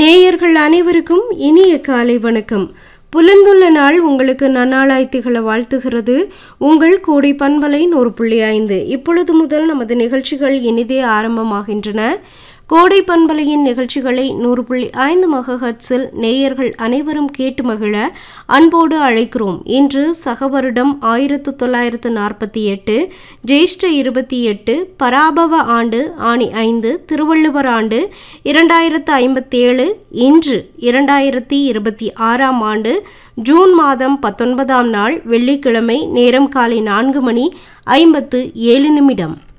நேயர்கள் அனைவருக்கும் இனிய காலை வணக்கம் புலந்துள்ள நாள் உங்களுக்கு நன்னாளாய் திகழ வாழ்த்துகிறது உங்கள் கோடை பண்பலை நூறு புள்ளி ஐந்து இப்பொழுது முதல் நமது நிகழ்ச்சிகள் இனிதே ஆரம்பமாகின்றன கோடை பண்பலையின் நிகழ்ச்சிகளை நூறு புள்ளி ஐந்து மகஹட்ஸில் நேயர்கள் அனைவரும் கேட்டு மகிழ அன்போடு அழைக்கிறோம் இன்று சகவருடம் ஆயிரத்து தொள்ளாயிரத்து நாற்பத்தி எட்டு ஜேஷ்ட இருபத்தி எட்டு பராபவ ஆண்டு ஆணி ஐந்து திருவள்ளுவர் ஆண்டு இரண்டாயிரத்து ஐம்பத்தேழு இன்று இரண்டாயிரத்தி இருபத்தி ஆறாம் ஆண்டு ஜூன் மாதம் பத்தொன்பதாம் நாள் வெள்ளிக்கிழமை நேரம் காலை நான்கு மணி ஐம்பத்து ஏழு நிமிடம்